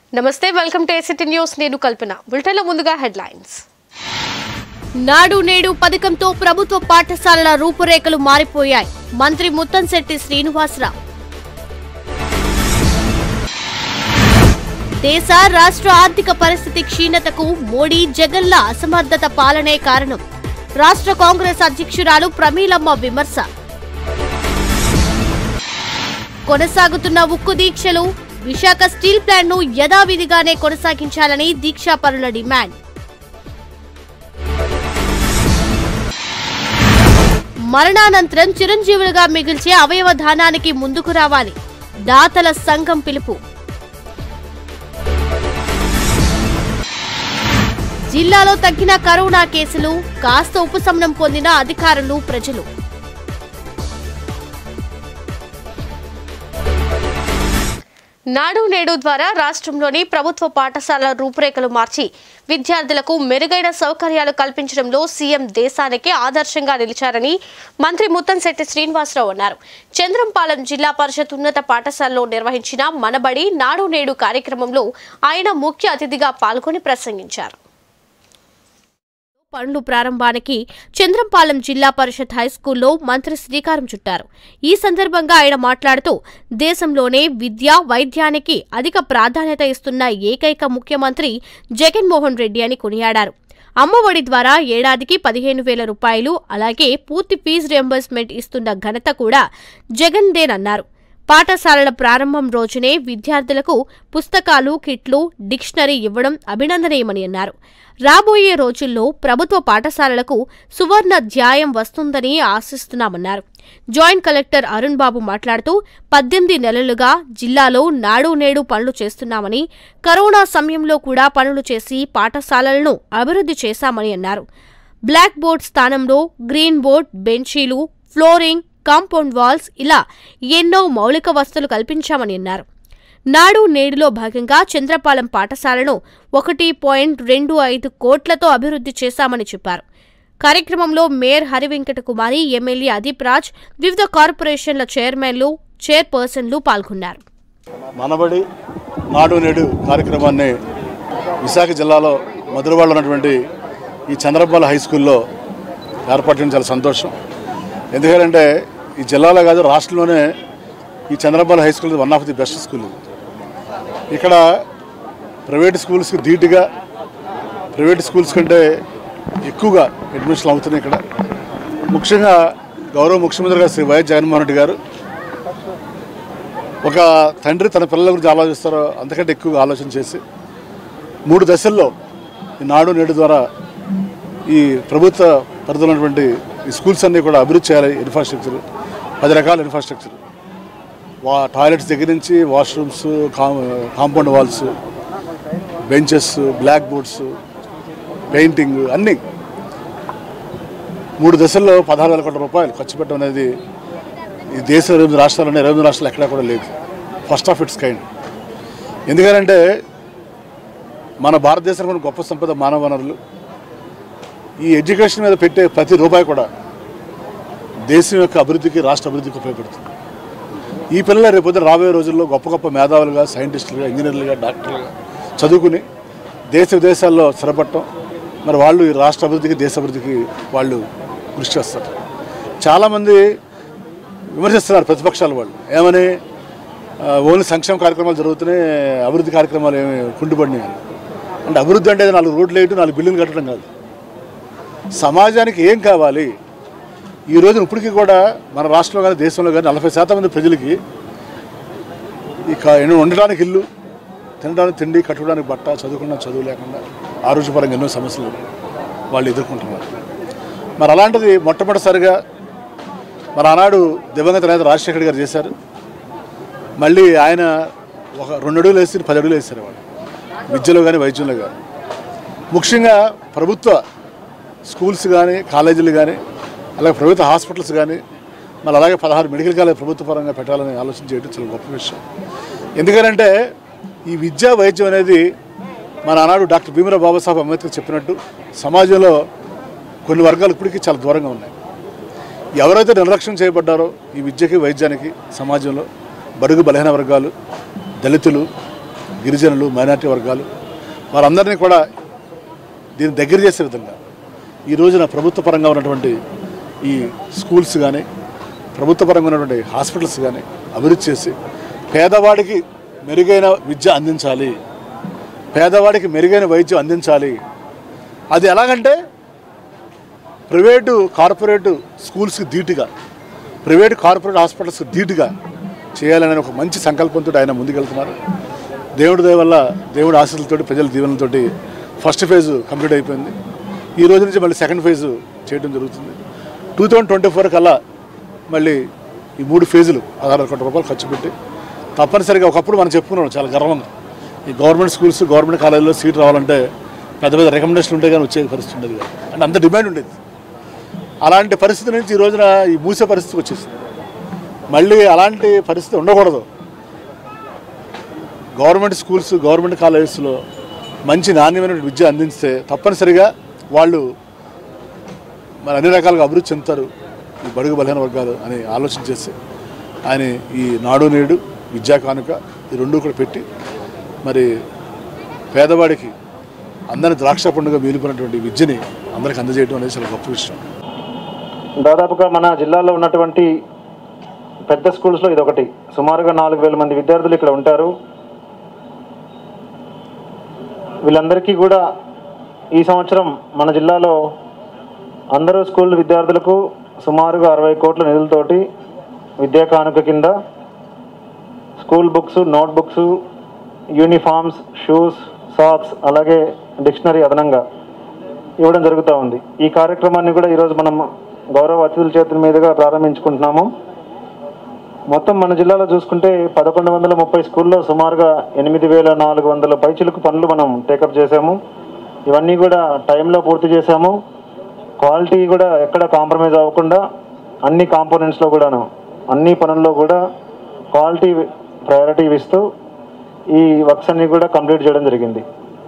నమస్తే welcome to ACT news నేను కల్పన బులెటిన్లో ముందుగా హెడ్లైన్స్ నాడు నేడు పథకంతో ప్రభుత్వ పాఠశాలల రూపురేఖలు మారిపోయాయి మంత్రి ముత్తంశెట్టి శ్రీనివాసరావు దేశ రాష్ట్ర ఆర్థిక పరిస్థితి క్షీణతకు మోడీ జగన్ల అసమర్థత పాలనే కారణం రాష్ట్ర కాంగ్రెస్ అధ్యక్షురాలు ప్రమీలమ్మ విమర్శ కొనసాగుతున్న ఉక్కు దీక్షలు విశాఖ స్టీల్ ప్లాంట్ ను యథావిధిగానే కొనసాగించాలని దీక్షాపరుల డిమాండ్ మరణానంతరం చిరంజీవులుగా మిగిల్చే అవయవ దానానికి ముందుకు రావాలి దాతల సంఘం పిలుపు జిల్లాలో తగ్గిన కరోనా కేసులు కాస్త ఉపశమనం పొందిన అధికారులు ప్రజలు నాడు నేడు ద్వారా రాష్ట్రంలోని ప్రభుత్వ పాఠశాలల రూపురేఖలు మార్చి విద్యార్థులకు మెరుగైన సౌకర్యాలు కల్పించడంలో సీఎం దేశానికి ఆదర్శంగా నిలిచారని మంత్రి ముత్తంశెట్టి శ్రీనివాసరావు అన్నారు చంద్రంపాలెం జిల్లా పరిషత్ ఉన్నత పాఠశాలలో నిర్వహించిన మనబడి నాడు నేడు కార్యక్రమంలో ఆయన ముఖ్య అతిథిగా పాల్గొని ప్రసంగించారు పనులు ప్రారంభానికి చంద్రంపాలెం జిల్లా పరిషత్ హైస్కూల్లో మంత్రి శ్రీకారం చుట్టారు ఈ సందర్భంగా ఆయన మాట్లాడుతూ దేశంలోనే విద్య వైద్యానికి అధిక ప్రాధాన్యత ఇస్తున్న ఏకైక ముఖ్యమంత్రి జగన్మోహన్ రెడ్డి అని కొనియాడారు అమ్మఒడి ద్వారా ఏడాదికి పదిహేను వేల రూపాయలు అలాగే పూర్తి ఫీజు రియంబర్స్మెంట్ ఇస్తున్న ఘనత కూడా జగన్దేనన్నారు పాఠశాలల ప్రారంభం రోజునే విద్యార్థులకు పుస్తకాలు కిట్లు డిక్షనరీ ఇవ్వడం అభినందనీయమని అన్నారు రాబోయే రోజుల్లో ప్రభుత్వ పాఠశాలలకు సువర్ణ ధ్యాయం వస్తుందని ఆశిస్తున్నామన్నారు జాయింట్ కలెక్టర్ అరుణ్ బాబు మాట్లాడుతూ పద్దెనిమిది నెలలుగా జిల్లాలో నాడు నేడు పనులు చేస్తున్నామని కరోనా సమయంలో కూడా పనులు చేసి పాఠశాలలను అభివృద్ధి చేశామని అన్నారు బ్లాక్ బోర్డ్ స్థానంలో గ్రీన్ బోర్డ్ బెంచీలు ఫ్లోరింగ్ కాంపౌండ్ వాల్స్ ఇలా ఎన్నో మౌలిక వసతులు కల్పించామని అన్నారు నాడు నేడులో భాగంగా చంద్రపాలెం పాఠశాలను ఒకటి పాయింట్ రెండు ఐదు కోట్లతో అభివృద్ధి చేశామని చెప్పారు కార్యక్రమంలో మేయర్ హరివెంకట కుమారి ఎమ్మెల్యే అదీప్ రాజ్ వివిధ కార్పొరేషన్ల చైర్మన్లు చైర్పర్సన్లు పాల్గొన్నారు మనబడి నాడు నేడు కార్యక్రమాన్ని విశాఖ జిల్లాలో మధురవాడలో ఉన్నటువంటి ఈ చంద్రబాల హై స్కూల్లో ఏర్పాటు చేయడం చాలా సంతోషం ఎందుకంటే ఈ జిల్లాలో కాదు రాష్ట్రంలోనే ఈ Chandrabala high school one of the best school ఇది. ఇక్కడ ప్రైవేట్ స్కూల్స్కి ధీటుగా ప్రైవేట్ స్కూల్స్ కంటే ఎక్కువగా అడ్మిషన్లు అవుతున్నాయి ఇక్కడ ముఖ్యంగా గౌరవ ముఖ్యమంత్రి గారు శ్రీ వైఎస్ జగన్మోహన్ రెడ్డి గారు ఒక తండ్రి తన పిల్లల గురించి ఆలోచిస్తారో అంతకంటే ఎక్కువగా ఆలోచన చేసి మూడు దశల్లో ఈ నాడు నేడు ద్వారా ఈ ప్రభుత్వ పరిధిలో ఉన్నటువంటి ఈ స్కూల్స్ అన్నీ కూడా అభివృద్ధి చేయాలి ఇన్ఫ్రాస్ట్రక్చర్ పది రకాల ఇన్ఫ్రాస్ట్రక్చర్ వా టాయిలెట్స్ దగ్గర నుంచి washrooms compound walls benches black boards painting అన్నీ మూడు దశల్లో పదహారు వేల కోట్ల రూపాయలు ఖర్చు పెట్టడం అనేది ఈ దేశ ఇరవై ఎనిమిది రాష్ట్రాల్లోనే ఇరవై ఎనిమిది రాష్ట్రాలు ఎక్కడా కూడా లేదు ఫస్ట్ ఆఫ్ ఇట్స్ కైండ్ ఎందుకంటే మన భారతదేశంలో ఉన్న గొప్ప సంపద మానవ వనరులు ఈ ఎడ్యుకేషన్ మీద పెట్టే ప్రతి రూపాయి కూడా దేశం యొక్క అభివృద్ధికి రాష్ట్ర అభివృద్ధికి ఉపయోగపడుతుంది ఈ పిల్లలు రేపొద్దున రాబోయే రోజుల్లో గొప్ప గొప్ప మేధావులుగా సైంటిస్టులుగా ఇంజనీర్లుగా డాక్టర్లుగా చదువుకుని దేశ విదేశాల్లో స్థిరపడటం మరి వాళ్ళు ఈ రాష్ట్ర అభివృద్ధికి దేశ అభివృద్ధికి వాళ్ళు కృషి చేస్తారు చాలామంది విమర్శిస్తున్నారు ప్రతిపక్షాల వాళ్ళు ఏమని ఆ, ఓన్లీ సంక్షేమ కార్యక్రమాలు జరుగుతున్నాయి అభివృద్ధి కార్యక్రమాలు ఏమి కుంటుపడినాయి అని. అంటే అభివృద్ధి అంటే నాలుగు రోడ్లు వేయటం నాలుగు బిల్డింగ్లు కట్టడం కాదు సమాజానికి ఏం కావాలి ఈ రోజున ఇప్పటికీ కూడా మన రాష్ట్రంలో కానీ దేశంలో కానీ నలభై శాతం మంది ప్రజలకి ఇక ఎన్నో ఉండడానికి ఇల్లు తినడానికి తిండి కట్టుకోవడానికి బట్ట చదువుకున్న చదువు లేకుండా ఆరోగ్యపరంగా ఎన్నో సమస్యలు వాళ్ళు ఎదుర్కొంటున్నారు మరి అలాంటిది మొట్టమొదటిసారిగా మరి ఆనాడు దివంగత నేత రాజశేఖర్ గారు చేశారు మళ్ళీ ఆయన ఒక రెండు అడుగులు వేసి పది అడుగులు వేశారు వాళ్ళు విద్యలో కానీ వైద్యంలో కానీ ముఖ్యంగా ప్రభుత్వ స్కూల్స్ కానీ కాలేజీలు కానీ అలాగే ప్రభుత్వ హాస్పిటల్స్ కానీ మళ్ళీ అలాగే పదహారు మెడికల్ కాలేజ్ ప్రభుత్వ పరంగా పెట్టాలని ఆలోచన చేయడం చాలా గొప్ప విషయం ఎందుకంటే ఈ విద్యా వైద్యం అనేది మన ఆనాడు డాక్టర్ భీమరావు బాబాసాహెబ్ అంబేద్కర్ చెప్పినట్టు సమాజంలో కొన్ని వర్గాలు ఇప్పటికీ చాలా దూరంగా ఉన్నాయి ఎవరైతే నిర్లక్ష్యం చేయబడ్డారో ఈ విద్యకి వైద్యానికి సమాజంలో బడుగు బలహీన వర్గాలు దళితులు గిరిజనులు మైనార్టీ వర్గాలు వారందరినీ కూడా దీన్ని దగ్గర చేసే విధంగా ఈ రోజున ప్రభుత్వ పరంగా ఉన్నటువంటి ఈ స్కూల్స్ కానీ ప్రభుత్వ పరంగా ఉన్నటువంటి హాస్పిటల్స్ కానీ అభివృద్ధి చేసి పేదవాడికి మెరుగైన విద్య అందించాలి పేదవాడికి మెరుగైన వైద్యం అందించాలి అది ఎలాగంటే ప్రైవేటు కార్పొరేట్ స్కూల్స్కి ధీటుగా ప్రైవేట్ కార్పొరేట్ హాస్పిటల్స్కి ధీటుగా చేయాలనే ఒక మంచి సంకల్పంతో ఆయన ముందుకెళ్తున్నారు దేవుడి దయ వల్ల దేవుడి ఆశలతోటి ప్రజల దీవెనలతోటి ఫస్ట్ ఫేజ్ కంప్లీట్ అయిపోయింది ఈ రోజు నుంచి మళ్ళీ సెకండ్ ఫేజ్ చేయడం జరుగుతుంది టూ థౌజండ్ ట్వంటీ ఫోర్ కల్లా మళ్ళీ ఈ మూడు ఫేజులు పదహారు కోట్ల రూపాయలు ఖర్చు పెట్టి తప్పనిసరిగా ఒకప్పుడు మనం చెప్పుకున్నాం చాలా గర్వంగా ఈ గవర్నమెంట్ స్కూల్స్ గవర్నమెంట్ కాలేజీలో సీట్ రావాలంటే పెద్ద పెద్ద రికమెండేషన్ ఉంటే కానీ వచ్చే పరిస్థితి ఉండేది కాదు అంటే అంత డిమాండ్ ఉండేది అలాంటి పరిస్థితి నుంచి ఈ రోజున ఈ మూసే పరిస్థితి వచ్చేసింది మళ్ళీ అలాంటి పరిస్థితి ఉండకూడదు గవర్నమెంట్ స్కూల్స్ గవర్నమెంట్ కాలేజెస్లో మంచి నాణ్యమైన విద్య అందిస్తే తప్పనిసరిగా వాళ్ళు మరి అన్ని రకాలుగా అభివృద్ధి చెందుతారు ఈ బడుగు బలహీన వర్గాలు అని ఆలోచన చేసి ఆయన ఈ నాడు నేడు విద్యా కానుక ఈ రెండు కూడా పెట్టి మరి పేదవాడికి అందరి ద్రాక్ష పండుగ మిగిలిపోయినటువంటి విద్యని అందరికి అందజేయడం అనేది చాలా గొప్ప విషయం దాదాపుగా మన జిల్లాలో ఉన్నటువంటి పెద్ద స్కూల్స్లో ఇది ఒకటి సుమారుగా నాలుగు వేల మంది విద్యార్థులు ఇక్కడ ఉంటారు వీళ్ళందరికీ కూడా ఈ సంవత్సరం మన జిల్లాలో అందరూ స్కూల్ విద్యార్థులకు సుమారుగా అరవై కోట్ల నిధులతోటి విద్యా కానుక కింద school books note books uniforms shoes socks అలాగే డిక్షనరీ అదనంగా ఇవ్వడం జరుగుతూ ఉంది ఈ కార్యక్రమాన్ని కూడా ఈరోజు మనం గౌరవ అతిథుల చేతుల మీదుగా ప్రారంభించుకుంటున్నాము మొత్తం మన జిల్లాలో చూసుకుంటే పదకొండు వందల ముప్పై స్కూల్లో సుమారుగా ఎనిమిది వేల నాలుగు వందల పైచిలకు పనులు మనం టేకప్ చేసాము ఇవన్నీ కూడా టైంలో పూర్తి చేసాము క్వాలిటీ కూడా ఎక్కడ కాంప్రమైజ్ అవ్వకుండా అన్ని కాంపోనెంట్స్లో కూడాను అన్ని పనుల్లో కూడా క్వాలిటీ ప్రయారిటీ ఇస్తూ ఈ వర్క్స్ అన్ని కూడా కంప్లీట్ చేయడం జరిగింది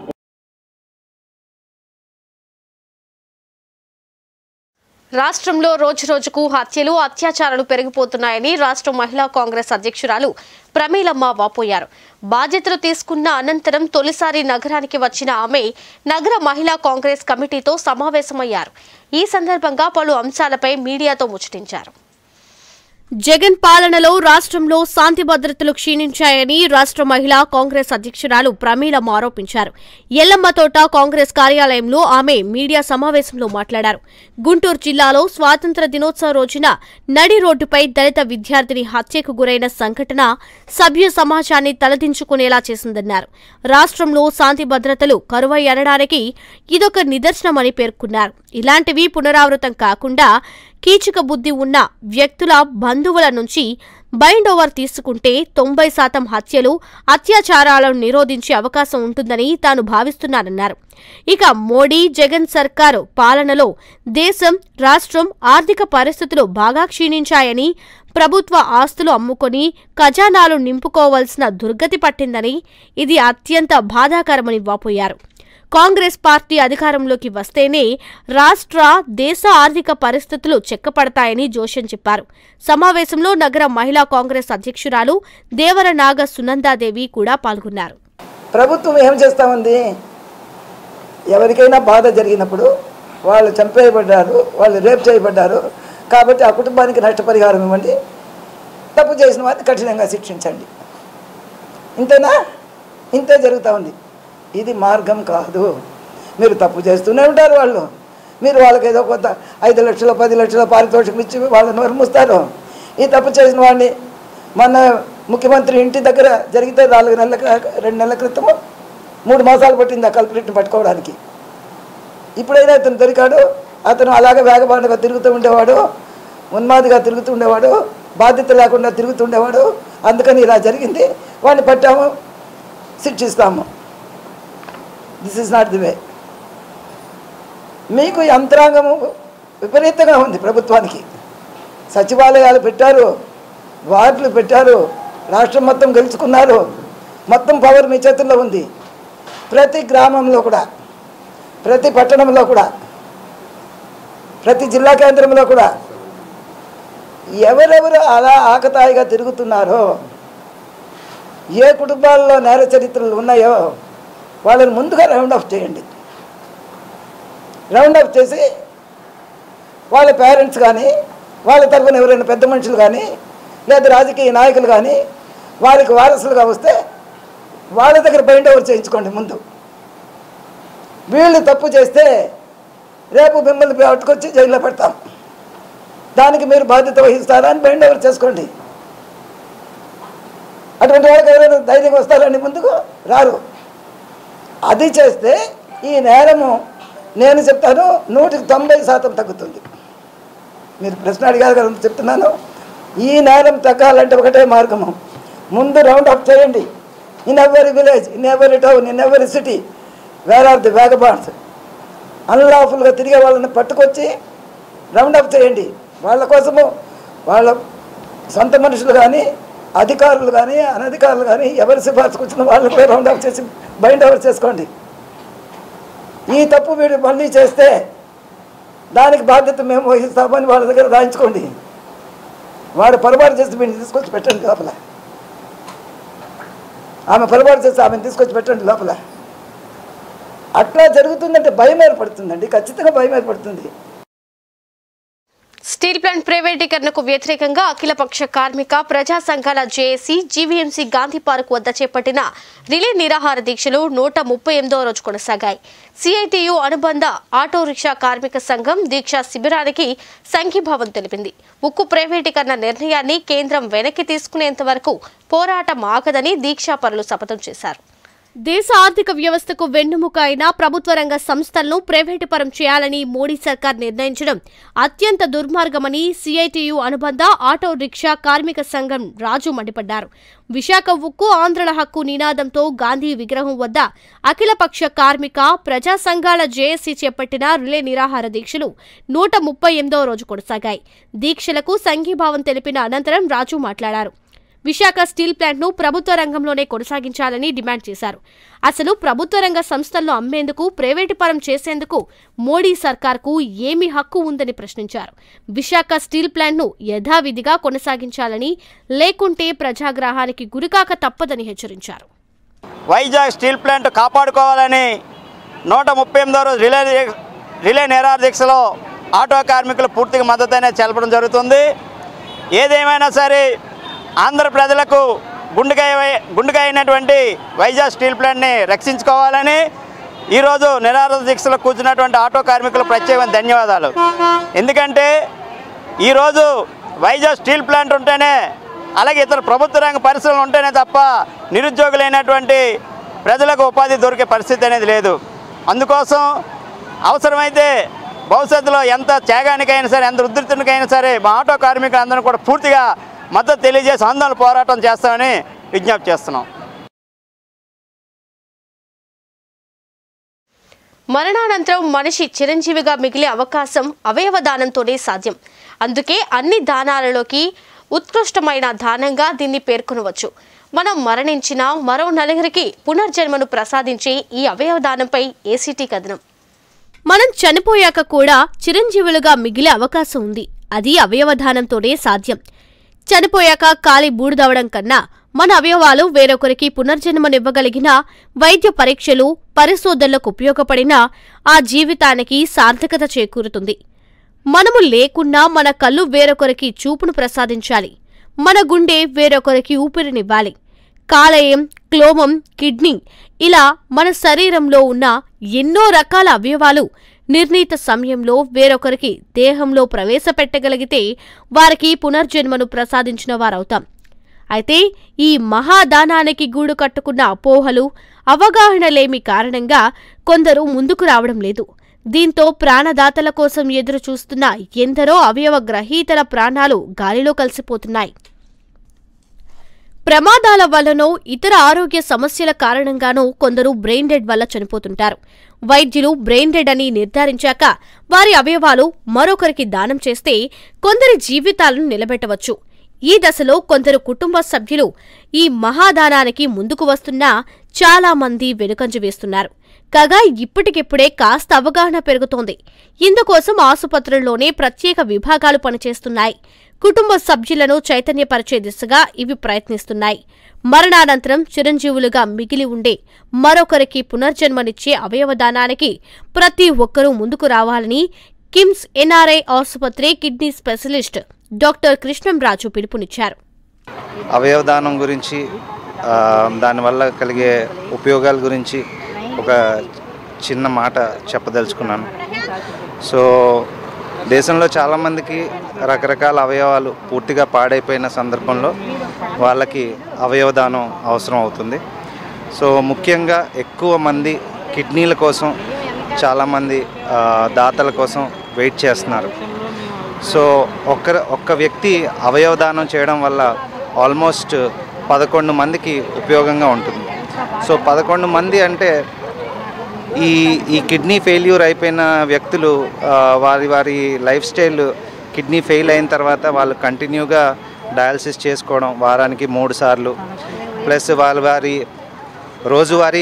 రాష్ట్రంలో రోజురోజుకు హత్యలు అత్యాచారాలు పెరిగిపోతున్నాయని రాష్ట్ర మహిళా కాంగ్రెస్ అధ్యక్షురాలు ప్రమీలమ్మ వాపోయారు బాధ్యతలు తీసుకున్న అనంతరం తొలిసారి నగరానికి వచ్చిన ఆమె నగర మహిళా కాంగ్రెస్ కమిటీతో సమావేశమయ్యారు ఈ సందర్భంగా పలు అంశాలపై మీడియాతో ముచ్చటించారు జగన్ పాలనలో రాష్ట్రంలో శాంతి భద్రతలు క్షీణించాయని రాష్ట్ర మహిళా కాంగ్రెస్ అధ్యక్షురాలు ప్రమీలమ్మ ఆరోపించారు ఎల్లమ్మతోట కాంగ్రెస్ కార్యాలయంలో ఆమె మీడియా సమావేశంలో మాట్లాడారు గుంటూరు జిల్లాలో స్వాతంత్ర దినోత్సవ రోజున నడి రోడ్డుపై దళిత విద్యార్థిని హత్యకు గురైన సంఘటన సభ్య సమాజాన్ని తలదించుకునేలా చేసిందన్నారు రాష్ట్రంలో శాంతి భద్రతలు కరువై అనడానికి ఇదొక నిదర్శనమని పేర్కొన్నారు ఇలాంటివి పునరావృతం కాకుండా కీచక బుద్ధి ఉన్న వ్యక్తుల బంధువుల నుంచి బైండ్ ఓవర్ తీసుకుంటే తొంభై శాతం హత్యలు అత్యాచారాలను నిరోధించే అవకాశం ఉంటుందని తాను భావిస్తున్నానన్నారు ఇక మోడీ జగన్ సర్కారు పాలనలో దేశం రాష్ట్రం ఆర్థిక పరిస్థితులు బాగా క్షీణించాయని ప్రభుత్వ ఆస్తులు అమ్ముకొని ఖజానాలు నింపుకోవాల్సిన దుర్గతి పట్టిందని ఇది అత్యంత బాధాకరమని వాపోయారు కాంగ్రెస్ పార్టీ అధికారంలోకి వస్తేనే రాష్ట్ర దేశ ఆర్థిక పరిస్థితులు చెక్కపడతాయని జోషన్ చెప్పారు సమావేశంలో నగర మహిళా కాంగ్రెస్ అధ్యక్షురాలు దేవర నాగ సునందాదేవి కూడా పాల్గొన్నారు ప్రభుత్వం ఏం చేస్తూ ఉంది ఎవరికైనా బాధ జరిగినప్పుడు వాళ్ళు చంపేయబడ్డారు వాళ్ళు రేప్ చేయబడ్డారు కాబట్టి ఆ కుటుంబానికి నష్టపరిహారం ఇవ్వండి తప్పు చేసిన వారిని కఠినంగా శిక్షించండి ఇంతేనా ఇంతే జరుగుతూ ఉంది ఇది మార్గం కాదు మీరు తప్పు చేస్తూనే ఉంటారు వాళ్ళు మీరు వాళ్ళకి ఏదో కొంత ఐదు లక్షలు పది లక్షల పారితోషికం ఇచ్చి వాళ్ళని వర్మిస్తారు ఈ తప్పు చేసిన వాడిని మన ముఖ్యమంత్రి ఇంటి దగ్గర జరిగితే నాలుగు నెలల క్రి- రెండు నెలల క్రితము మూడు మాసాలు పట్టింది ఆ కల్పరేట్ని పట్టుకోవడానికి ఇప్పుడైనా అతను దొరికాడు అతను అలాగే వేగబాటుగా తిరుగుతూ ఉండేవాడు ఉన్మాదిగా తిరుగుతూ ఉండేవాడు బాధ్యత లేకుండా తిరుగుతుండేవాడు అందుకని ఇలా జరిగింది వాడిని పట్టాము శిక్షిస్తాము this is not the way మీకు యంత్రాంగము విపరీతంగా ఉంది ప్రభుత్వానికి సచివాలయాలు పెట్టారు వార్డులు పెట్టారు రాష్ట్రం మొత్తం గెలుచుకున్నారు మొత్తం పవర్ మీ చేతుల్లో ఉంది ప్రతి గ్రామంలో కూడా ప్రతి పట్టణంలో కూడా ప్రతి జిల్లా కేంద్రంలో కూడా ఎవరెవరు అలా ఆకతాయిగా తిరుగుతున్నారో ఏ కుటుంబాల్లో నేర చరిత్రలు ఉన్నాయో వాళ్ళని ముందుగా రౌండ్ ఆఫ్ చేయండి రౌండ్ ఆఫ్ చేసి వాళ్ళ పేరెంట్స్ కానీ వాళ్ళ తరఫున ఎవరైనా పెద్ద మనుషులు కానీ లేదా రాజకీయ నాయకులు కానీ వారికి వారసులుగా వస్తే వాళ్ళ దగ్గర బైండ్ ఓవర్ చేయించుకోండి ముందు వీళ్ళు తప్పు చేస్తే రేపు మిమ్మల్ని పట్టుకొచ్చి జైల్లో పెడతాం దానికి మీరు బాధ్యత వహిస్తారా అని బైండ్ ఓవర్ చేసుకోండి అటువంటి వాళ్ళకి ఎవరైనా ధైర్యం వస్తారండి ముందుకు రారు అది చేస్తే ఈ నేరము నేను చెప్తాను నూటికి తొంభై శాతం తగ్గుతుంది మీరు ప్రశ్న అడిగారు కదా చెప్తున్నాను ఈ నేరం తగ్గాలంటే ఒకటే మార్గము ముందు రౌండ్ అప్ చేయండి ఇన్ ఎవరి విలేజ్ ఇన్ ఎవరి టౌన్ ఇన్ ఎవరి city where are the vagabonds అన్లాఫుల్గా తిరిగే వాళ్ళని పట్టుకొచ్చి రౌండ్ అప్ చేయండి వాళ్ళ కోసము వాళ్ళ సొంత మనుషులు కానీ అధికారులు కానీ అనధికారులు కానీ ఎవరి సిఫార్సుకు వచ్చిన వాళ్ళని కూడా రౌండ్ అప్ చేసి బైండ్ ఓవర్ చేసుకోండి ఈ తప్పు వీడు మళ్ళీ చేస్తే దానికి బాధ్యత మేము వహిస్తామని వాళ్ళ దగ్గర రాయించుకోండి వాడు పొరపాటు చేసి వీడిని తీసుకొచ్చి పెట్టండి లోపల ఆమె పొరపాటు చేసి ఆమెను తీసుకొచ్చి పెట్టండి లోపల అట్లా జరుగుతుందంటే భయం ఏర్పడుతుందండి ఖచ్చితంగా భయం ఏర్పడుతుంది స్టీల్ ప్లాంట్ ప్రైవేటీకరణకు వ్యతిరేకంగా అఖిలపక్ష కార్మిక ప్రజా సంఘాల జేఏసీ జీవీఎంసీ గాంధీ పార్క్ వద్ద చేపట్టిన రిలే నిరాహార దీక్షలు నూట ముప్పై ఎనిమిదో రోజు కొనసాగాయి సిఐటియు అనుబంధ ఆటో రిక్షా కార్మిక సంఘం దీక్షా శిబిరానికి సంఘీభావం తెలిపింది ఉక్కు ప్రైవేటీకరణ నిర్ణయాన్ని కేంద్రం వెనక్కి తీసుకునేంత వరకు పోరాటం ఆగదని దీక్షాపరులు శపథం చేశారు దేశ ఆర్థిక వ్యవస్థకు వెన్నుముక అయిన ప్రభుత్వ రంగ సంస్థలను ప్రైవేటుపరం చేయాలని మోడీ సర్కార్ నిర్ణయించడం అత్యంత దుర్మార్గమని సిఐటియు అనుబంధ ఆటో రిక్షా కార్మిక సంఘం రాజు మండిపడ్డారు విశాఖ ఉక్కు ఆంధ్రుల హక్కు నినాదంతో గాంధీ విగ్రహం వద్ద అఖిలపక్ష కార్మిక ప్రజా సంఘాల జేఏసీ చేపట్టిన రిలే నిరాహార దీక్షలు నూట ముప్పై ఎనిమిదవ రోజు కొనసాగాయి దీక్షలకు సంఘీభావం తెలిపిన అనంతరం రాజు మాట్లాడారు విశాఖ స్టీల్ ప్లాంట్ను ప్రభుత్వ రంగంలోనే కొనసాగించాలని డిమాండ్ చేశారు అసలు ప్రభుత్వ రంగ సంస్థలను అమ్మేందుకు ప్రైవేటుపరం చేసేందుకు మోడీ సర్కార్కు ఏమి హక్కు ఉందని ప్రశ్నించారు విశాఖ స్టీల్ ప్లాంట్ను యథావిధిగా కొనసాగించాలని లేకుంటే ప్రజాగ్రహానికి గురికాక తప్పదని హెచ్చరించారు వైజాగ్ స్టీల్ ప్లాంట్ కాపాడుకోవాలని నూట ముప్పై ఎనిమిదో రోజు రిలే రిలే నిరాహార దీక్షలో ఆటో కార్మికులు పూర్తిగా మద్దతు అనేది తెలపడం జరుగుతుంది ఏదేమైనా సరే ఆంధ్ర ప్రజలకు గుండెకాయ గుండెకాయ అయినటువంటి వైజాగ్ స్టీల్ ప్లాంట్ని రక్షించుకోవాలని ఈరోజు నిరాహార దీక్షలో కూర్చున్నటువంటి ఆటో కార్మికులు ప్రత్యేకమైన ధన్యవాదాలు ఎందుకంటే ఈరోజు వైజాగ్ స్టీల్ ప్లాంట్ ఉంటేనే అలాగే ఇతర ప్రభుత్వ రంగ పరిశ్రమలు ఉంటేనే తప్ప నిరుద్యోగులైనటువంటి ప్రజలకు ఉపాధి దొరికే పరిస్థితి అనేది లేదు అందుకోసం అవసరమైతే భవిష్యత్తులో ఎంత త్యాగానికైనా సరే ఎంత ఉధృతికైనా సరే మా ఆటో కార్మికులందరూ కూడా పూర్తిగా మద్దతు తెలియజేసి ఆందోళన పోరాటం చేస్తామని విజ్ఞప్తి చేస్తున్నాం మరణానంతరం మనిషి చిరంజీవిగా మిగిలే అవకాశం అవయవ దానంతోనే సాధ్యం అందుకే అన్ని దానాలలోకి ఉత్కృష్టమైన దానంగా దీన్ని పేర్కొనవచ్చు మనం మరణించిన మరో నలుగురికి పునర్జన్మను ప్రసాదించే ఈ అవయవ దానంపై ఏసీటీ కథనం మనం చనిపోయాక కూడా చిరంజీవులుగా మిగిలే అవకాశం ఉంది అది అవయవదానంతోనే సాధ్యం చనిపోయాక కాలి బూడిదవడం కన్నా మన అవయవాలు వేరొకరికి పునర్జన్మనివ్వగలిగిన వైద్య పరీక్షలు పరిశోధనలకు ఉపయోగపడిన ఆ జీవితానికి సార్థకత చేకూరుతుంది మనము లేకున్నా మన కళ్ళు వేరొకరికి చూపును ప్రసాదించాలి మన గుండె వేరొకరికి ఊపిరినివ్వాలి కాలేయం క్లోమం కిడ్నీ ఇలా మన శరీరంలో ఉన్న ఎన్నో రకాల అవయవాలు నిర్ణీత సమయంలో వేరొకరికి దేహంలో ప్రవేశపెట్టగలిగితే వారికి పునర్జన్మను ప్రసాదించిన వారవుతాం అయితే ఈ మహాదానానికి గూడు కట్టుకున్న అపోహలు అవగాహనలేమి కారణంగా కొందరు ముందుకు రావడం లేదు దీంతో ప్రాణదాతల కోసం ఎదురు చూస్తున్న ఎందరో అవయవ గ్రహీతల ప్రాణాలు గాలిలో కలిసిపోతున్నాయి ప్రమాదాల వల్లనో ఇతర ఆరోగ్య సమస్యల కారణంగానో కొందరు బ్రెయిన్ డెడ్ వల్ల చనిపోతుంటారు వైద్యులు బ్రెయిన్ డెడ్ అని నిర్ధారించాక వారి అవయవాలు మరొకరికి దానం చేస్తే కొందరి జీవితాలను నిలబెట్టవచ్చు ఈ దశలో కొందరు కుటుంబ సభ్యులు ఈ మహాదానానికి ముందుకు వస్తున్నా చాలా మంది వెనుకంజ వేస్తున్నారు కాగా ఇప్పటికిప్పుడే కాస్త అవగాహన పెరుగుతోంది ఇందుకోసం ఆసుపత్రుల్లోనే ప్రత్యేక విభాగాలు పనిచేస్తున్నాయి కుటుంబ సభ్యులను చైతన్యపరిచే దిశగా ఇవి ప్రయత్నిస్తున్నాయి మరణానంతరం చిరంజీవులుగా మిగిలి ఉండే మరొకరికి పునర్జన్మనిచ్చే అవయవదానానికి ప్రతి ఒక్కరూ ముందుకు రావాలని కిమ్స్ ఎన్ఆర్ఐ ఆసుపత్రి కిడ్నీ స్పెషలిస్ట్ డాక్టర్ కృష్ణంరాజు పిలుపునిచ్చారు అవయవదానం గురించి ఆ, దానివల్ల కలిగే ఉపయోగాల గురించి ఒక చిన్న మాట చెప్పదలుచుకున్నాను సో దేశంలో చాలామందికి రకరకాల అవయవాలు పూర్తిగా పాడైపోయిన సందర్భంలో వాళ్ళకి అవయవదానం అవసరం అవుతుంది సో ముఖ్యంగా ఎక్కువ మంది కిడ్నీల కోసం చాలామంది ఆ, దాతల కోసం వెయిట్ చేస్తున్నారు సో ఒక్క ఒక్క వ్యక్తి అవయవదానం చేయడం వల్ల ఆల్మోస్ట్ పదకొండు మందికి ఉపయోగంగా ఉంటుంది సో పదకొండు మంది అంటే ఈ ఈ కిడ్నీ ఫెయిల్యూర్ అయిపోయిన వ్యక్తులు ఆ, వారి వారి లైఫ్ స్టైల్ కిడ్నీ ఫెయిల్ అయిన తర్వాత వాళ్ళు కంటిన్యూగా డయాలసిస్ చేసుకోవడం వారానికి మూడు సార్లు ప్లస్ వాళ్ళ వారి రోజువారీ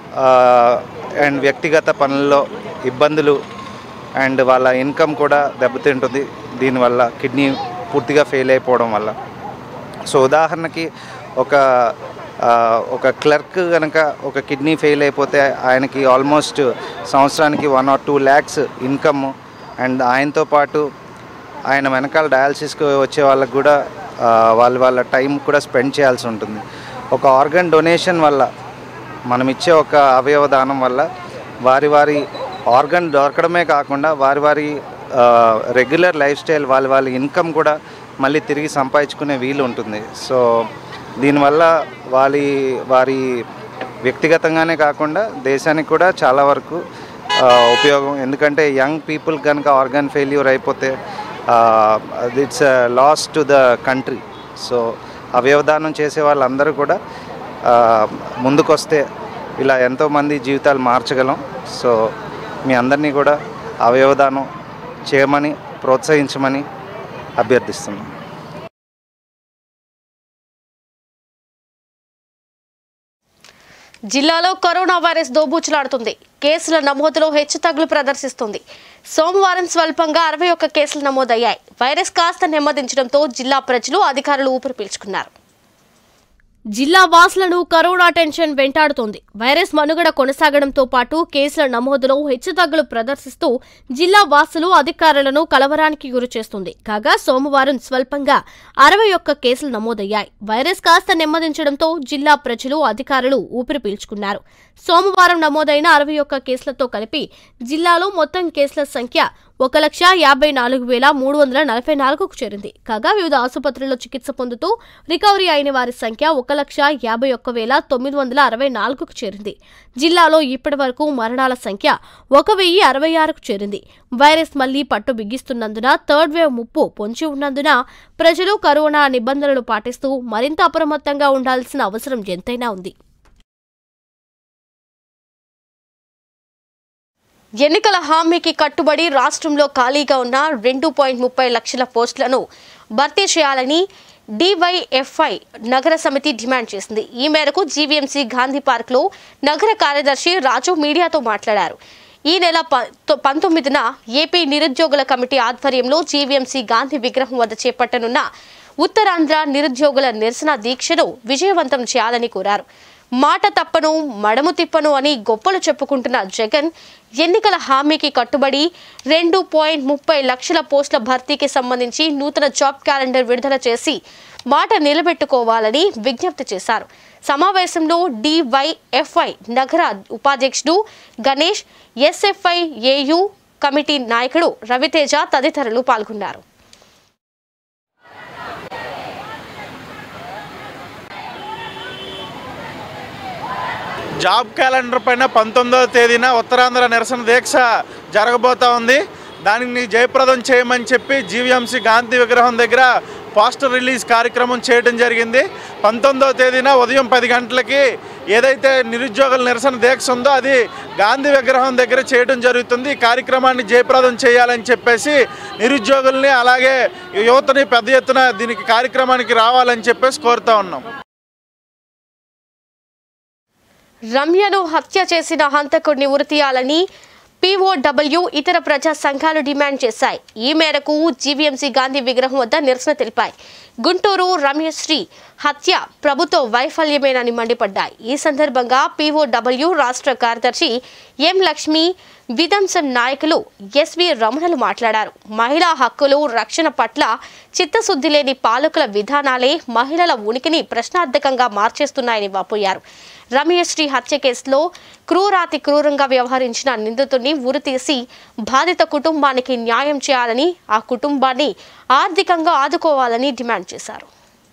అండ్ వ్యక్తిగత పనుల్లో ఇబ్బందులు అండ్ వాళ్ళ ఇన్కమ్ కూడా దెబ్బతింటుంది దీనివల్ల కిడ్నీ పూర్తిగా ఫెయిల్ అయిపోవడం వల్ల సో ఉదాహరణకి ఒక ఆ, ఒక క్లర్క్ కనుక ఒక కిడ్నీ ఫెయిల్ అయిపోతే ఆయనకి ఆల్మోస్ట్ సంవత్సరానికి one or two lakhs income and ఆయనతో పాటు ఆయన వెనకాల డయాలసిస్కి వచ్చే వాళ్ళకి కూడా ఆ, వాళ్ళ వాళ్ళ టైం కూడా స్పెండ్ చేయాల్సి ఉంటుంది ఒక ఆర్గన్ డొనేషన్ వల్ల మనం ఇచ్చే ఒక అవయవ దానం వల్ల వారి వారి ఆర్గన్ దొరకడమే కాకుండా వారి వారి రెగ్యులర్ లైఫ్ స్టైల్ వాళ్ళ వాళ్ళ ఇన్కమ్ కూడా మళ్ళీ తిరిగి సంపాదించుకునే వీలు ఉంటుంది సో దీనివల్ల వారి వారి వ్యక్తిగతంగానే కాకుండా దేశానికి కూడా చాలా వరకు ఆ, ఉపయోగం ఎందుకంటే యంగ్ పీపుల్ కనుక ఆర్గన్ ఫెయిల్యూర్ అయిపోతే it's loss to the country so అవయవదానం చేసే వాళ్ళందరూ కూడా ఆ, ముందుకొస్తే ఇలా ఎంతోమంది జీవితాలు మార్చగలం సో మీ అందరినీ కూడా అవయవదానం చేయమని ప్రోత్సహించమని అభ్యర్థిస్తున్నాం జిల్లాలో కరోనా వైరస్ దోబూచులాడుతుంది కేసుల నమోదులో హెచ్చుతగ్గులు ప్రదర్శిస్తుంది సోమవారం స్వల్పంగా అరవై ఒక్క కేసులు నమోదయ్యాయి వైరస్ కాస్త నెమ్మదించడంతో జిల్లా ప్రజలు అధికారులు ఊపిరి పీల్చుకున్నారు జిల్లా వాసులను కరోనా టెన్షన్ వెంటాడుతోంది వైరస్ మనుగడ కొనసాగడంతో పాటు కేసుల నమోదులో హెచ్చుతగ్గులు ప్రదర్శిస్తూ జిల్లా వాసులు అధికారులను కలవరానికి గురిచేస్తుంది కాగా సోమవారం స్వల్పంగా అరవై ఒక్క కేసులు నమోదయ్యాయి వైరస్ కాస్త నెమ్మదించడంతో జిల్లా ప్రజలు అధికారులు ఊపిరి పీల్చుకున్నారు సోమవారం నమోదైన అరవై ఒక్క కేసులతో కలిపి జిల్లాలో మొత్తం కేసుల సంఖ్య ఒక లక్ష యాభై నాలుగు వేల మూడు వందల నలభై నాలుగుకు చేరింది కాగా వివిధ ఆసుపత్రుల్లో చికిత్స పొందుతూ రికవరీ అయిన వారి సంఖ్య ఒక లక్ష యాభై ఒక్క వేల తొమ్మిది వందల అరవై నాలుగుకు చేరింది జిల్లాలో ఇప్పటి వరకు మరణాల సంఖ్య ఒక వెయ్యి అరవై ఆరుకు చేరింది వైరస్ మళ్లీ పట్టు బిగిస్తున్నందున థర్డ్ వేవ్ ముప్పు పొంచి ఉన్నందున ప్రజలు కరోనా నిబంధనలు పాటిస్తూ మరింత అప్రమత్తంగా ఉండాల్సిన అవసరం ఎంతైనా ఉంది ఎన్నికల హామీకి కట్టుబడి రాష్ట్రంలో ఖాళీగా ఉన్న రెండు పాయింట్ ముప్పై లక్షల పోస్టులను భర్తీ చేయాలని డివైఎఫ్ఐ నగర సమితి డిమాండ్ చేసింది ఈ మేరకు జీవీఎంసీ గాంధీ పార్క్లో నగర కార్యదర్శి రాజు మీడియాతో మాట్లాడారు ఈ నెల ప- తొ- పంతొమ్మిదిన ఏపీ నిరుద్యోగుల కమిటీ ఆధ్వర్యంలో జీవీఎంసీ గాంధీ విగ్రహం వద్ద చేపట్టనున్న ఉత్తరాంధ్ర నిరుద్యోగుల నిరసన దీక్షను విజయవంతం చేయాలని కోరారు మాట తప్పను మడము తిప్పను అని గొప్పలు చెప్పుకుంటున్న జగన్ ఎన్నికల హామీకి కట్టుబడి రెండు పాయింట్ ముప్పై లక్షల పోస్టుల భర్తీకి సంబంధించి నూతన జాబ్ క్యాలెండర్ విడుదల చేసి మాట నిలబెట్టుకోవాలని విజ్ఞప్తి చేశారు సమావేశంలో డివైఎఫ్ఐ నగర ఉపాధ్యక్షుడు గణేష్ ఎస్ఎఫ్ఐ ఏయు కమిటీ నాయకుడు రవితేజ తదితరులు పాల్గొన్నారు జాబ్ క్యాలెండర్ పైన పంతొమ్మిదవ తేదీన ఉత్తరాంధ్ర నిరసన దీక్ష జరగబోతా ఉంది దానిని జయప్రదం చేయమని చెప్పి జీవీఎంసీ గాంధీ విగ్రహం దగ్గర పోస్టర్ రిలీజ్ కార్యక్రమం చేయడం జరిగింది పంతొమ్మిదవ తేదీన ఉదయం పది గంటలకి ఏదైతే నిరుద్యోగుల నిరసన దీక్ష ఉందో అది గాంధీ విగ్రహం దగ్గర చేయడం జరుగుతుంది ఈ కార్యక్రమాన్ని జయప్రదం చేయాలని చెప్పేసి నిరుద్యోగుల్ని అలాగే యువతని పెద్ద ఎత్తున దీనికి కార్యక్రమానికి రావాలని చెప్పేసి కోరుతా ఉన్నాం రమ్యను హత్య చేసిన హంతకుడిని ఉరితీయాలని పీఓడబ్ల్యూ ఇతర ప్రజా సంఘాలు డిమాండ్ చేశాయి ఈ మేరకు జీవీఎంసీ గాంధీ విగ్రహం వద్ద నిరసన తెలిపాయి గుంటూరు రమ్యశ్రీ హత్య ప్రభుత్వ వైఫల్యమేనని మండిపడ్డాయి ఈ సందర్భంగా పీఓడబ్ల్యూ రాష్ట్ర కార్యదర్శి ఎం లక్ష్మి విదంసం నాయకులు ఎస్వి రమణలు మాట్లాడారు మహిళా హక్కులు రక్షణ పట్ల చిత్తశుద్ధి లేని పాలకుల విధానాలే మహిళల ఉనికిని ప్రశ్నార్థకంగా మార్చేస్తున్నాయని వాపోయారు రమేశ్రీ హత్య కేసులో క్రూరాతి క్రూరంగా వ్యవహరించిన నిందితుడిని ఉరితీసి బాధిత కుటుంబానికి న్యాయం చేయాలని ఆ కుటుంబాన్ని ఆర్థికంగా ఆదుకోవాలని డిమాండ్ చేశారు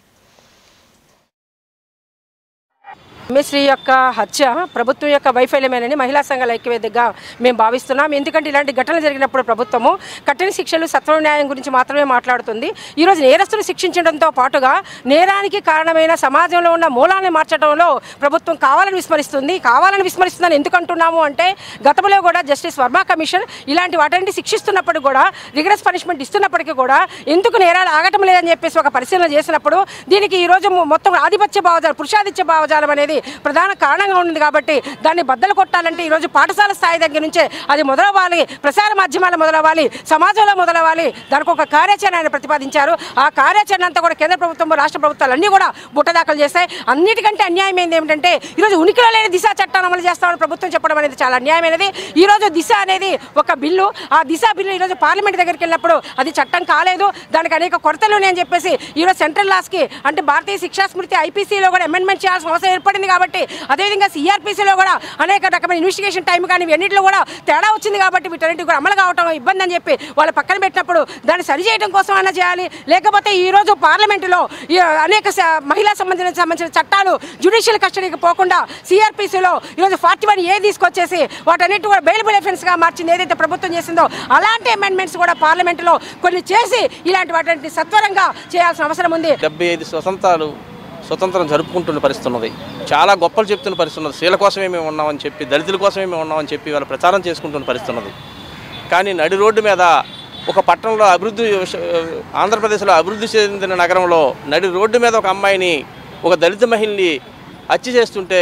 రమేశ్రీ యొక్క హత్య ప్రభుత్వం యొక్క వైఫల్యమేనని మహిళా సంఘాల ఐక్యవేదికగా మేము భావిస్తున్నాం ఎందుకంటే ఇలాంటి ఘటనలు జరిగినప్పుడు ప్రభుత్వము కఠిన శిక్షలు సత్వ న్యాయం గురించి మాత్రమే మాట్లాడుతుంది ఈరోజు నేరస్తులు శిక్షించడంతో పాటుగా నేరానికి కారణమైన సమాజంలో ఉన్న మూలాన్ని మార్చడంలో ప్రభుత్వం కావాలని విస్మరిస్తుంది కావాలని విస్మరిస్తుందని ఎందుకు అంటున్నాము అంటే గతంలో కూడా జస్టిస్ వర్మ కమిషన్ ఇలాంటి వాటిని శిక్షిస్తున్నప్పుడు కూడా రిగరస్ పనిష్మెంట్ ఇస్తున్నప్పటికీ కూడా ఎందుకు నేరాలు ఆగటం లేదని చెప్పేసి ఒక పరిశీలన చేసినప్పుడు దీనికి ఈ రోజు మొత్తం ఆధిపత్య భావజాలం పురుషాధిత్య భావజాలం అనేది ప్రధాన కారణంగా ఉంది కాబట్టి దాన్ని బద్దలు కొట్టాలంటే ఈరోజు పాఠశాల స్థాయి దగ్గర నుంచే అది మొదలవ్వాలి ప్రసార మాధ్యమాలు మొదలవ్వాలి సమాజంలో మొదలవ్వాలి దానికి ఒక కార్యాచరణ ఆయన ప్రతిపాదించారు ఆ కార్యాచరణ అంతా కూడా కేంద్ర ప్రభుత్వం రాష్ట్ర ప్రభుత్వాలు అన్నీ కూడా బుట్టదాఖలు చేస్తాయి అన్నిటికంటే అన్యాయమైంది ఏమిటంటే ఈరోజు ఉనికిలో లేని దిశ చట్టాన్ని అమలు చేస్తామని ప్రభుత్వం చెప్పడం అనేది చాలా అన్యాయమైనది ఈ రోజు దిశ అనేది ఒక బిల్లు ఆ దిశ బిల్లు ఈరోజు పార్లమెంట్ దగ్గరికి వెళ్ళినప్పుడు అది చట్టం కాలేదు దానికి అనేక కొరతలు ఉన్నాయని చెప్పేసి ఈరోజు సెంట్రల్ లాస్కి అంటే భారతీయ శిక్షా స్మృతి ఐపీసీలో కూడా అమెండ్మెంట్ చేయాల్సిన అవసరం ఏర్పడింది కాబట్టి అదేవిధంగా సిఆర్పీసీలో కూడా అనేక రకమైన ఇన్వెస్టిగేషన్ టైం కానీ ఇవన్నింటిలో కూడా తేడా వచ్చింది కాబట్టి వీటన్నిటి కూడా అమలు కావటం ఇబ్బంది అని చెప్పి వాళ్ళు పక్కన పెట్టినప్పుడు దాన్ని సరిచేయడం కోసం అన్నా చేయాలి లేకపోతే ఈ రోజు పార్లమెంటులో ఈ అనేక స- మహిళా సంబంధించిన సంబంధించిన చట్టాలు జ్యుడిషియల్ కస్టడీకి పోకుండా సిఆర్పీసీలో ఈరోజు ఫార్టీ వన్ ఏ తీసుకొచ్చేసి వాటన్నిటి కూడా బెయిలబుల్ గా మార్చింది ఏదైతే ప్రభుత్వం చేసిందో అలాంటి అమెండ్మెంట్స్ కూడా పార్లమెంటులో కొన్ని చేసి ఇలాంటి వాటిని సత్వరంగా చేయాల్సిన అవసరం ఉంది డెబ్బై ఐదు స్వతంత్రాలు స్వతంత్రం జరుపుకుంటున్న పరిస్థితి ఉన్నది చాలా గొప్పలు చెప్తున్న పరిస్థితి ఉన్నది స్త్రీల కోసమే మేము ఉన్నామని చెప్పి దళితుల కోసమే మేము ఉన్నామని చెప్పి వాళ్ళు ప్రచారం చేసుకుంటున్న పరిస్థితి ఉన్నది కానీ నడి రోడ్డు మీద ఒక పట్టణంలో అభివృద్ధి ఆంధ్రప్రదేశ్లో అభివృద్ధి చెందిన నగరంలో నడి రోడ్డు మీద ఒక అమ్మాయిని ఒక దళిత మహిళని హత్య చేస్తుంటే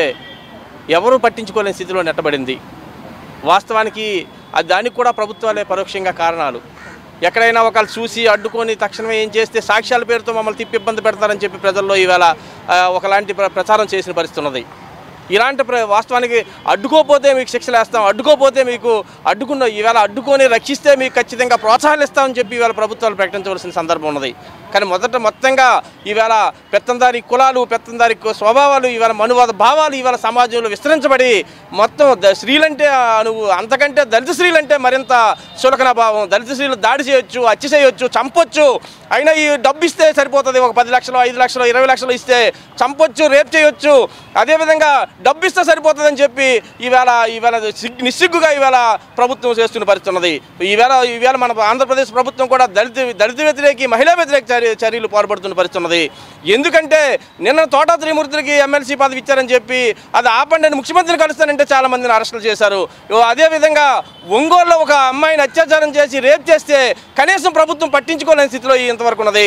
ఎవరూ పట్టించుకోలేని స్థితిలో నెట్టబడింది వాస్తవానికి అది దానికి కూడా ప్రభుత్వాలే పరోక్షంగా కారణాలు ఎక్కడైనా ఒకళ్ళు చూసి అడ్డుకొని తక్షణమే ఏం చేస్తే సాక్ష్యాల పేరుతో మమ్మల్ని తిప్పి ఇబ్బంది పెడతారని చెప్పి ప్రజల్లో ఈవేళ ఆ, ఒకలాంటి ప్ర- ప్రచారం చేసిన పరిస్థితి ఉన్నది ఇలాంటి ప్ర- వాస్తవానికి అడ్డుకోపోతే మీకు శిక్షలు వేస్తాం అడ్డుకోపోతే మీకు అడ్డుకున్న ఈవేళ అడ్డుకొని రక్షిస్తే మీకు ఖచ్చితంగా ప్రోత్సాహాలు ఇస్తామని చెప్పి ఈవేళ ప్రభుత్వాలు ప్రకటించవలసిన సందర్భం ఉన్నది కానీ మొదట మొత్తంగా ఈవేళ పెత్తందారి కులాలు పెత్తందారి కు- స్వభావాలు ఈవేళ మనువాద భావాలు ఈవేళ సమాజంలో విస్తరించబడి మొత్తం ద- స్త్రీలంటే ఆ, నువ్వు అంతకంటే దళిత స్త్రీలంటే మరింత చులకన భావం దళిత స్త్రీలు దాడి చేయొచ్చు హత్య చేయొచ్చు చంపొచ్చు అయినా ఈ డబ్బు ఇస్తే సరిపోతుంది ఒక పది లక్షలు ఐదు లక్షలు ఇరవై లక్షలు ఇస్తే చంపొచ్చు రేప్ చేయొచ్చు అదేవిధంగా డబ్బు ఇస్తే సరిపోతుందని చెప్పి ఈవేళ ఈవేళ సిగ్గు నిస్సిగ్గుగా ఈవేళ ప్రభుత్వం చేస్తున్న పరిస్థితి ఉన్నది ఈవేళ ఈవేళ మన ఆంధ్రప్రదేశ్ ప్రభుత్వం కూడా దళిత దళిత వ్యతిరేకి మహిళా వ్యతిరేక చర్య చర్యలు పాల్పడుతున్న పరిస్థితి ఉన్నది ఎందుకంటే నిన్న తోటా త్రిమూర్తులకి ఎమ్మెల్సీ పదవి ఇచ్చారని చెప్పి అది ఆపండి అని ముఖ్యమంత్రిని కలుస్తానంటే చాలా మందిని అరెస్టులు చేశారు ఓ అదేవిధంగా ఒంగోలులో ఒక అమ్మాయిని అత్యాచారం చేసి రేప్ చేస్తే కనీసం ప్రభుత్వం పట్టించుకోలేని స్థితిలో ఇంతవరకు ఉన్నది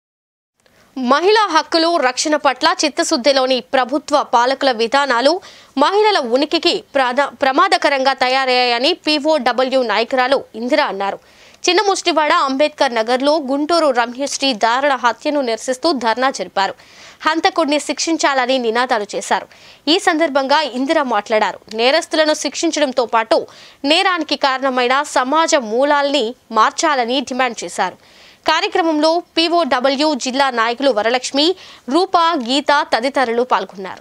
మహిళా హక్కులు రక్షణ పట్ల చిత్తశుద్ధిలోని ప్రభుత్వ పాలకుల విధానాలు మహిళల ఉనికికి ప్రాధ- ప్రమాదకరంగా తయారయ్యాయని పీఓడబ్ల్యూ నాయకురాలు ఇందిర అన్నారు చిన్న ముష్టివాడ అంబేద్కర్ నగర్లో గుంటూరు రమ్యశ్రీ దారుణ హత్యను నిరసిస్తూ ధర్నా జరిపారు హంతకుడిని శిక్షించాలని నినాదాలు చేశారు ఈ సందర్భంగా ఇందిర మాట్లాడారు నేరస్తులను శిక్షించడంతో పాటు నేరానికి కారణమైన సమాజ మూలాల్ని మార్చాలని డిమాండ్ చేశారు కార్యక్రమంలో పీఓడబ్ల్యూ జిల్లా నాయకులు వరలక్ష్మి రూప గీత తదితరులు పాల్గొన్నారు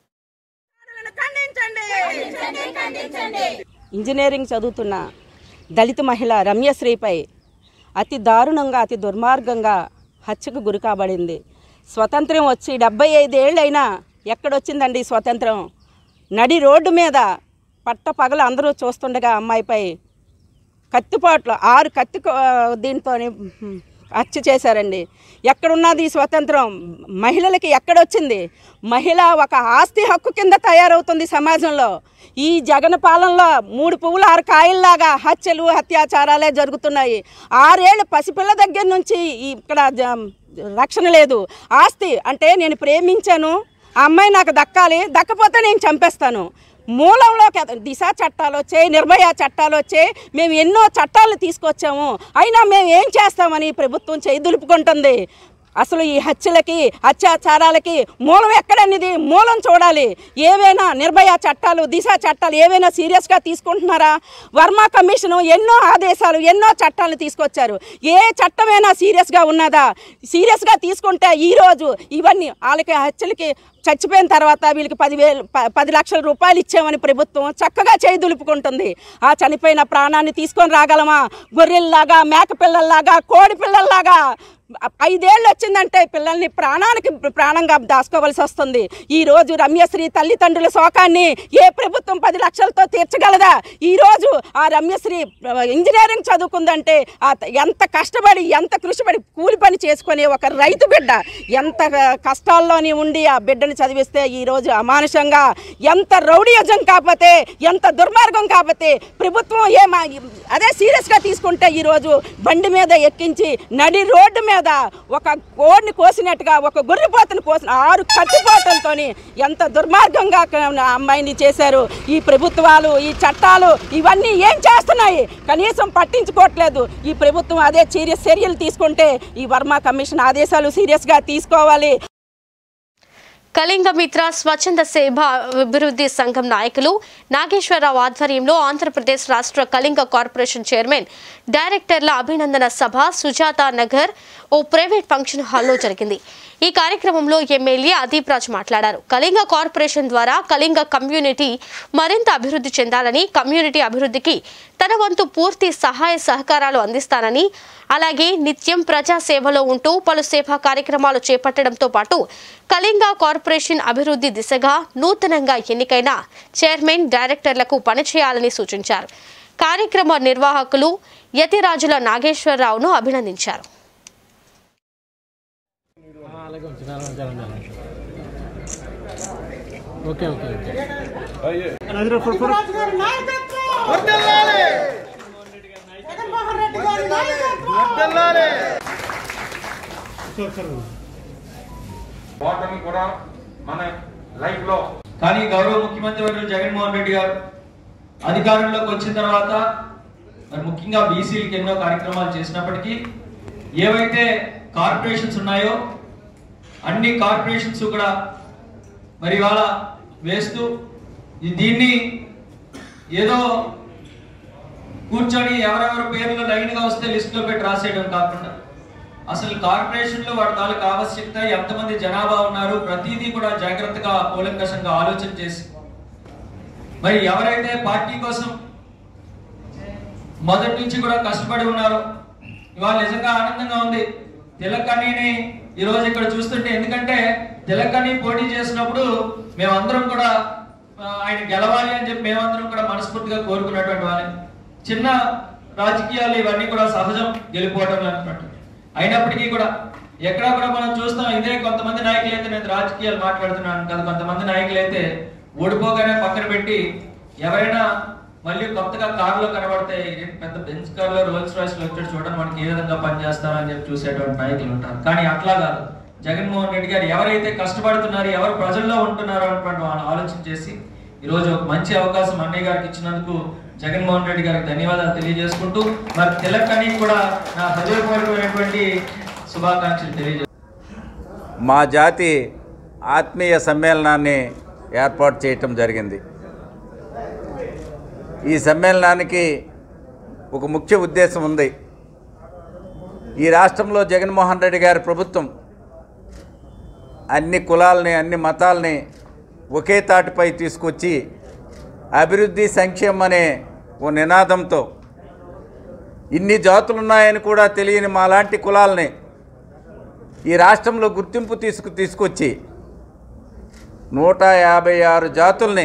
ఇంజనీరింగ్ చదువుతున్న దళిత మహిళ రమ్యశ్రీపై అతి దారుణంగా అతి దుర్మార్గంగా హత్యకు గురి కాబడింది స్వతంత్రం వచ్చి డెబ్బై ఐదేళ్ళైనా ఎక్కడొచ్చిందండి ఈ స్వతంత్రం నడి రోడ్డు మీద పట్ట పగలు అందరూ చూస్తుండగా అమ్మాయిపై కత్తిపాట్లు ఆరు కత్తి దీంతో హత్య చేశారండి ఎక్కడున్నది ఈ స్వతంత్రం మహిళలకి ఎక్కడొచ్చింది మహిళ ఒక ఆస్తి హక్కు కింద తయారవుతుంది సమాజంలో ఈ జగన్ పాలనలో మూడు పువ్వులు ఆరు కాయల్లాగా హత్యలు అత్యాచారాలే జరుగుతున్నాయి ఆరేళ్ళు పసిపిల్ల దగ్గర నుంచి ఈ ఇక్కడ జ- రక్షణ లేదు ఆస్తి అంటే నేను ప్రేమించాను ఆ అమ్మాయి నాకు దక్కాలి దక్కపోతే నేను చంపేస్తాను మూలంలోకి ఎద- దిశ చట్టాలు వచ్చాయి నిర్భయ చట్టాలు వచ్చాయి మేము ఎన్నో చట్టాలు తీసుకొచ్చాము అయినా మేము ఏం చేస్తామని ఈ ప్రభుత్వం చేయి దులుపుకుంటుంది అసలు ఈ హత్యలకి అత్యాచారాలకి మూలం ఎక్కడనేది మూలం చూడాలి ఏవైనా నిర్భయ చట్టాలు దిశ చట్టాలు ఏవైనా సీరియస్గా తీసుకుంటున్నారా వర్మ కమిషను ఎన్నో ఆదేశాలు ఎన్నో చట్టాలు తీసుకొచ్చారు ఏ చట్టమైనా సీరియస్గా ఉన్నదా సీరియస్గా తీసుకుంటే ఈరోజు ఇవన్నీ వాళ్ళకి హత్యలకి చచ్చిపోయిన తర్వాత వీళ్ళకి పదివేలు ప- పది లక్షల రూపాయలు ఇచ్చామని ప్రభుత్వం చక్కగా చేయి దులుపుకుంటుంది ఆ చనిపోయిన ప్రాణాన్ని తీసుకొని రాగలమా గొర్రెల్లాగా మేక పిల్లల్లాగా కోడి పిల్లల్లాగా ఐదేళ్ళు వచ్చిందంటే పిల్లల్ని ప్రాణానికి ప్రాణంగా దాచుకోవాల్సి వస్తుంది ఈ రోజు రమ్యశ్రీ తల్లిదండ్రుల శోకాన్ని ఏ ప్రభుత్వం పది లక్షలతో తీర్చగలదా ఈ రోజు ఆ రమ్యశ్రీ ఇంజనీరింగ్ చదువుకుందంటే ఆ త- ఎంత కష్టపడి ఎంత కృషిపడి కూలి పని చేసుకునే ఒక రైతు బిడ్డ ఎంత కష్టాల్లోని ఉండి ఆ బిడ్డను చదివిస్తే ఈ రోజు అమానుషంగా ఎంత రౌడీయజం కాకపోతే ఎంత దుర్మార్గం కాకపోతే ప్రభుత్వం ఏమా అదే సీరియస్గా తీసుకుంటే ఈరోజు బండి మీద ఎక్కించి నడి రోడ్డు మీద ఒక కోడిని కోసినట్టుగా ఒక గొర్రెపోతను కోసిన ఆరు కత్తిపోతలతో ఎంత దుర్మార్గంగా క- ఆ అమ్మాయిని చేశారు ఈ ప్రభుత్వాలు ఈ చట్టాలు ఇవన్నీ ఏం చేస్తున్నాయి కనీసం పట్టించుకోవట్లేదు ఈ ప్రభుత్వం అదే సీరియస్ చర్యలు తీసుకుంటే ఈ వర్మ కమిషన్ ఆదేశాలు సీరియస్గా తీసుకోవాలి కళింగ మిత్ర స్వచ్ఛంద సేవ అభివృద్ధి సంఘం నాయకులు నాగేశ్వరరావు ఆధ్వర్యంలో ఆంధ్రప్రదేశ్ రాష్ట్ర కళింగ కార్పొరేషన్ చైర్మన్ డైరెక్టర్ల అభినందన సభ సుజాత నగర్ ఓ ప్రైవేట్ ఫంక్షన్ హాల్లో జరిగింది ఈ కార్యక్రమంలో ఎమ్మెల్యే అదీప్ రాజ్ మాట్లాడారు కళింగ కార్పొరేషన్ ద్వారా కళింగ కమ్యూనిటీ మరింత అభివృద్ధి చెందాలని కమ్యూనిటీ అభివృద్ధికి తన వంతు పూర్తి సహాయ సహకారాలు అందిస్తానని అలాగే నిత్యం ప్రజా సేవలో ఉంటూ పలు సేవా కార్యక్రమాలు చేపట్టడంతో పాటు కళింగ కార్పొరేషన్ అభివృద్ధి దిశగా నూతనంగా ఎన్నికైన చైర్మన్ డైరెక్టర్లకు పనిచేయాలని సూచించారు కార్యక్రమ నిర్వాహకులు యతిరాజుల నాగేశ్వరరావును అభినందించారు ఓకే ఓకే ఓకే ఓటమి కూడా మన లైఫ్ లో కానీ గౌరవ ముఖ్యమంత్రి వర్యులు జగన్మోహన్ రెడ్డి గారు అధికారంలోకి వచ్చిన తర్వాత మరి ముఖ్యంగా బీసీలకు ఎన్నో కార్యక్రమాలు చేసినప్పటికీ ఏవైతే కార్పొరేషన్స్ ఉన్నాయో అన్ని కార్పొరేషన్స్ కూడా మరి ఇవాళ వేస్తూ ఈ- దీన్ని ఏదో కూర్చొని ఎవరెవరి పేర్లు లైన్గా వస్తే లిస్టులో పెట్టి రాసేయడం కాకుండా అసలు కార్పొరేషన్లో వాటి తాలూకు ఆవశ్యకత ఎంతమంది జనాభా ఉన్నారు ప్రతిదీ కూడా జాగ్రత్తగా కూలంకషంగా ఆలోచన చేసి మరి ఎవరైతే పార్టీ కోసం మొదటి నుంచి కూడా కష్టపడి ఉన్నారో ఇవాళ నిజంగా ఆనందంగా ఉంది తిలకన్నీని ఈ రోజు ఇక్కడ చూస్తుంటే ఎందుకంటే తిలకన్ని పోటీ చేసినప్పుడు మేమందరం కూడా ఆ, ఆయన గెలవాలి అని చెప్పి మేమందరం కూడా మనస్ఫూర్తిగా కోరుకున్నటువంటి వాళ్ళే చిన్న రాజకీయాలు ఇవన్నీ కూడా సహజం గెలిపోవటం అన్నట్టు అయినప్పటికీ కూడా ఎక్కడ కూడా మనం చూస్తాం ఇదే కొంతమంది నాయకులు అయితే నేను రాజకీయాలు మాట్లాడుతున్నాను కదా కొంతమంది నాయకులు అయితే ఓడిపోగానే పక్కన పెట్టి ఎవరైనా మళ్ళీ కొత్తగా కారులో కనబడితే ఇదేంటి పెద్ద బెంచ్ కార్లో రోల్స్ రాయిస్ లో వచ్చాడు చూడండి మనకి ఏ విధంగా పనిచేస్తారని చెప్పి చూసేటువంటి నాయకులు ఉంటారు కానీ అట్లా కాదు జగన్మోహన్ రెడ్డి గారు ఎవరైతే కష్టపడుతున్నారు ఎవరు ప్రజల్లో ఉంటున్నారో అన్నటువంటి వాళ్ళు ఆలోచన చేసి ఈ రోజు ఒక మంచి అవకాశం అన్నయ్య గారికి ఇచ్చినందుకు జగన్మోహన్ రెడ్డి గారికి ధన్యవాదాలు తెలియజేసుకుంటూ మరి తిలక్కని కూడా నా హృదయపూర్వకమైనటువంటి శుభాకాంక్షలు తెలియజే మా జాతి ఆత్మీయ సమ్మేళనాన్ని ఏర్పాటు చేయటం జరిగింది ఈ సమ్మేళనానికి ఒక ముఖ్య ఉద్దేశం ఉంది ఈ రాష్ట్రంలో జగన్మోహన్ రెడ్డి గారి ప్రభుత్వం అన్ని కులాలని అన్ని మతాలని ఒకే తాటిపై తీసుకొచ్చి అభివృద్ధి సంక్షేమం అనే ఓ నినాదంతో ఇన్ని జాతులున్నాయని కూడా తెలియని మాలాంటి కులాలని ఈ రాష్ట్రంలో గుర్తింపు తీసుకు తీసుకొచ్చి నూట యాభై ఆరు జాతుల్ని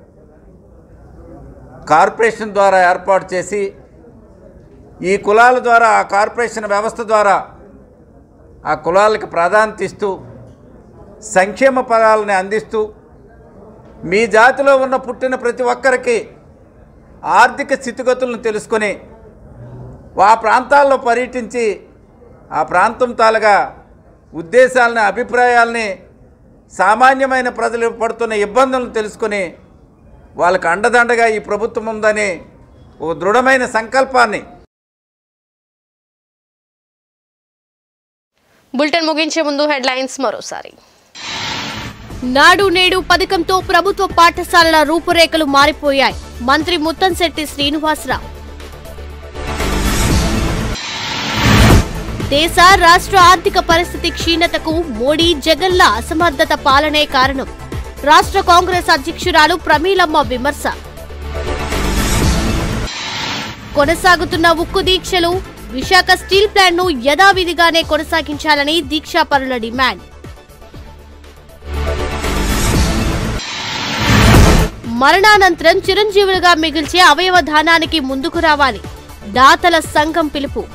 కార్పొరేషన్ ద్వారా ఏర్పాటు చేసి ఈ కులాల ద్వారా ఆ కార్పొరేషన్ వ్యవస్థ ద్వారా ఆ కులాలకు ప్రాధాన్యత ఇస్తూ సంక్షేమ పదాలని అందిస్తూ మీ జాతిలో ఉన్న పుట్టిన ప్రతి ఒక్కరికి ఆర్థిక స్థితిగతులను తెలుసుకొని ఆ ప్రాంతాల్లో పర్యటించి ఆ ప్రాంతం తాలుగా ఉద్దేశాలని అభిప్రాయాల్ని సామాన్యమైన ప్రజలు పడుతున్న ఇబ్బందులను తెలుసుకుని వాళ్ళకు అండదండగా ఈ ప్రభుత్వం ఉందని ఒక దృఢమైన సంకల్పాన్ని బులెటిన్ ముగించే ముందు హెడ్లైన్స్ మరోసారి నాడు నేడు పథకంతో ప్రభుత్వ పాఠశాలల రూపురేఖలు మారిపోయాయి మంత్రి ముత్తంశెట్టి శ్రీనివాసరావు దేశ రాష్ట్ర ఆర్థిక పరిస్థితి క్షీణతకు మోడీ జగన్ల అసమర్థత పాలనే కారణం రాష్ట్ర కాంగ్రెస్ అధ్యక్షురాలు ప్రమీలమ్మ విమర్శ కొనసాగుతున్న ఉక్కు దీక్షలు విశాఖ స్టీల్ ప్లాంట్ ను యథావిధిగానే కొనసాగించాలని దీక్షాపరుల డిమాండ్ మరణానంతరం చిరంజీవులుగా మిగిల్చే అవయవ దానానికి ముందుకు రావాలి దాతల సంఘం పిలుపు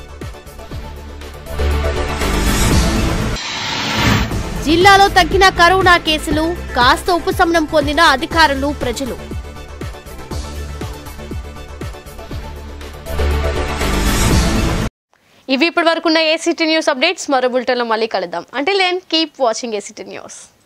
జిల్లాలో తగ్గిన కరోనా కేసులు కాస్త ఉపశమనం పొందిన అధికారులు ప్రజలు ఇవి ఇప్పటి వరకున్న ఏసీటీ న్యూస్ అప్డేట్స్ మరో బులెటిన్లో మళ్ళీ కలుద్దాం అంటే లెన్ కీప్ వాచింగ్ ఏసీటీ న్యూస్